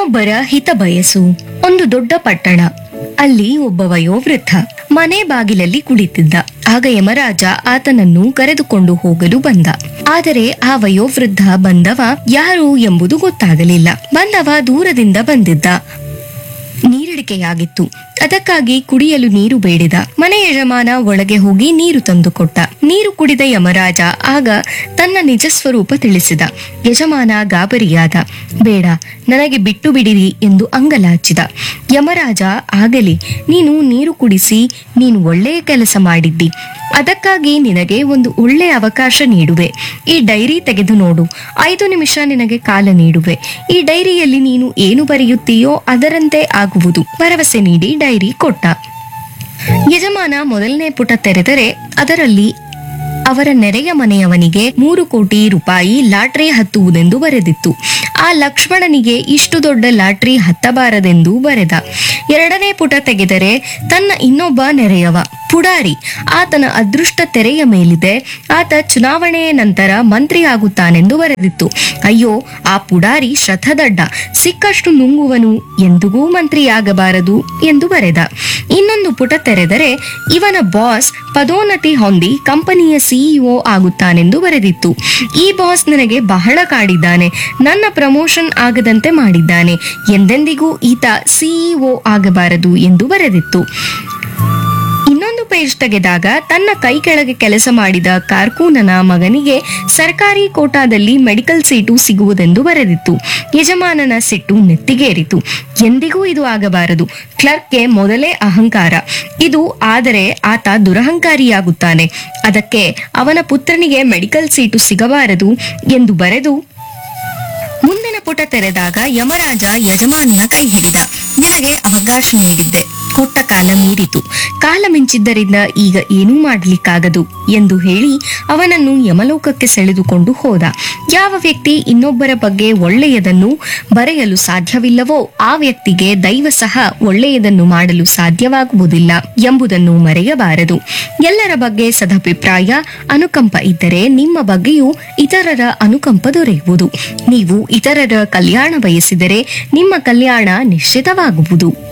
ಇನ್ನೊಬ್ಬರ ಹಿತ ಬಯಸು ಒಂದು ದೊಡ್ಡ ಪಟ್ಟಣ ಅಲ್ಲಿ ಒಬ್ಬ ವಯೋವೃದ್ಧ ಮನೆ ಬಾಗಿಲಲ್ಲಿ ಕುಳಿತಿದ್ದ ಆಗ ಯಮರಾಜ ಆತನನ್ನು ಕರೆದುಕೊಂಡು ಹೋಗಲು ಬಂದ ಆದರೆ ಆ ವಯೋವೃದ್ಧ ಬಂದವ ಯಾರು ಎಂಬುದು ಗೊತ್ತಾಗಲಿಲ್ಲ ಬಂದವ ದೂರದಿಂದ ಬಂದಿದ್ದ ನೀರಿಡಿಕೆಯಾಗಿತ್ತು ಅದಕ್ಕಾಗಿ ಕುಡಿಯಲು ನೀರು ಬೇಡಿದ ಮನೆ ಯಜಮಾನ ಒಳಗೆ ಹೋಗಿ ನೀರು ತಂದುಕೊಟ್ಟ ನೀರು ಕುಡಿದ ಯಮರಾಜ ಆಗ ತನ್ನ ನಿಜ ಸ್ವರೂಪ ತಿಳಿಸಿದ ಯಜಮಾನ ಗಾಬರಿಯಾದ ಬೇಡ ನನಗೆ ಬಿಟ್ಟು ಬಿಡಿರಿ ಎಂದು ಅಂಗಲಾಚಿದ ಯಮರಾಜ ಆಗಲಿ ನೀನು ನೀರು ಕುಡಿಸಿ ನೀನು ಒಳ್ಳೆಯ ಕೆಲಸ ಮಾಡಿದ್ದಿ ಅದಕ್ಕಾಗಿ ನಿನಗೆ ಒಂದು ಒಳ್ಳೆಯ ಅವಕಾಶ ನೀಡುವೆ ಈ ಡೈರಿ ತೆಗೆದು ನೋಡು ಐದು ನಿಮಿಷ ನಿನಗೆ ಕಾಲ ನೀಡುವೆ ಈ ಡೈರಿಯಲ್ಲಿ ನೀನು ಏನು ಬರೆಯುತ್ತೀಯೋ ಅದರಂತೆ ಆಗುವುದು ಭರವಸೆ ನೀಡಿ ಡೈರಿ ಕೊಟ್ಟ ಯಜಮಾನ ಮೊದಲನೇ ಪುಟ ತೆರೆದರೆ ಅದರಲ್ಲಿ ಅವರ ನೆರೆಯ ಮನೆಯವನಿಗೆ ಮೂರು ಕೋಟಿ ರೂಪಾಯಿ ಲಾಟ್ರಿ ಹತ್ತುವುದೆಂದು ಬರೆದಿತ್ತು ಆ ಲಕ್ಷ್ಮಣನಿಗೆ ಇಷ್ಟು ದೊಡ್ಡ ಲಾಟ್ರಿ ಹತ್ತಬಾರದೆಂದು ಬರೆದ ಎರಡನೇ ಪುಟ ತೆಗೆದರೆ ತನ್ನ ಇನ್ನೊಬ್ಬ ನೆರೆಯವ ಪುಡಾರಿ ಆತನ ಅದೃಷ್ಟ ತೆರೆಯ ಮೇಲಿದೆ ಆತ ಚುನಾವಣೆಯ ನಂತರ ಮಂತ್ರಿ ಆಗುತ್ತಾನೆಂದು ಬರೆದಿತ್ತು ಅಯ್ಯೋ ಆ ಪುಡಾರಿ ಶತದಡ್ಡ ಸಿಕ್ಕಷ್ಟು ನುಂಗುವನು ಎಂದಿಗೂ ಮಂತ್ರಿಯಾಗಬಾರದು ಎಂದು ಬರೆದ ಇನ್ನೊಂದು ಪುಟ ತೆರೆದರೆ ಇವನ ಬಾಸ್ ಪದೋನ್ನತಿ ಹೊಂದಿ ಕಂಪನಿಯ ಸಿಇಒ ಆಗುತ್ತಾನೆಂದು ಬರೆದಿತ್ತು ಈ ಬಾಸ್ ನನಗೆ ಬಹಳ ಕಾಡಿದ್ದಾನೆ ನನ್ನ ಪ್ರಮೋಷನ್ ಆಗದಂತೆ ಮಾಡಿದ್ದಾನೆ ಎಂದೆಂದಿಗೂ ಈತ ಸಿಇಒ ಆಗಬಾರದು ಎಂದು ಬರೆದಿತ್ತು ಇನ್ನೊಂದು ಪೇಜ್ ತೆಗೆದಾಗ ತನ್ನ ಕೈ ಕೆಳಗೆ ಕೆಲಸ ಮಾಡಿದ ಕಾರ್ಕೂನನ ಮಗನಿಗೆ ಸರ್ಕಾರಿ ಕೋಟಾದಲ್ಲಿ ಮೆಡಿಕಲ್ ಸೀಟು ಸಿಗುವುದೆಂದು ಬರೆದಿತ್ತು ಯಜಮಾನನ ಸಿಟ್ಟು ನೆತ್ತಿಗೇರಿತು ಎಂದಿಗೂ ಇದು ಆಗಬಾರದು ಕ್ಲರ್ಕ್ಗೆ ಮೊದಲೇ ಅಹಂಕಾರ ಇದು ಆದರೆ ಆತ ದುರಹಂಕಾರಿಯಾಗುತ್ತಾನೆ ಅದಕ್ಕೆ ಅವನ ಪುತ್ರನಿಗೆ ಮೆಡಿಕಲ್ ಸೀಟು ಸಿಗಬಾರದು ಎಂದು ಬರೆದು ಮುಂದಿನ ಪುಟ ತೆರೆದಾಗ ಯಮರಾಜ ಯಜಮಾನನ ಕೈ ಹಿಡಿದ ನಿನಗೆ ಅವಕಾಶ ನೀಡಿದ್ದೆ ಕೊಟ್ಟ ಕಾಲ ಮೀರಿತು ಕಾಲ ಮಿಂಚಿದ್ದರಿಂದ ಈಗ ಏನೂ ಮಾಡಲಿಕ್ಕಾಗದು ಎಂದು ಹೇಳಿ ಅವನನ್ನು ಯಮಲೋಕಕ್ಕೆ ಸೆಳೆದುಕೊಂಡು ಹೋದ ಯಾವ ವ್ಯಕ್ತಿ ಇನ್ನೊಬ್ಬರ ಬಗ್ಗೆ ಒಳ್ಳೆಯದನ್ನು ಬರೆಯಲು ಸಾಧ್ಯವಿಲ್ಲವೋ ಆ ವ್ಯಕ್ತಿಗೆ ದೈವ ಸಹ ಒಳ್ಳೆಯದನ್ನು ಮಾಡಲು ಸಾಧ್ಯವಾಗುವುದಿಲ್ಲ ಎಂಬುದನ್ನು ಮರೆಯಬಾರದು ಎಲ್ಲರ ಬಗ್ಗೆ ಸದಭಿಪ್ರಾಯ ಅನುಕಂಪ ಇದ್ದರೆ ನಿಮ್ಮ ಬಗ್ಗೆಯೂ ಇತರರ ಅನುಕಂಪ ದೊರೆಯುವುದು ನೀವು ಇತರರ ಕಲ್ಯಾಣ ಬಯಸಿದರೆ ನಿಮ್ಮ ಕಲ್ಯಾಣ ನಿಶ್ಚಿತವಾಗುವುದು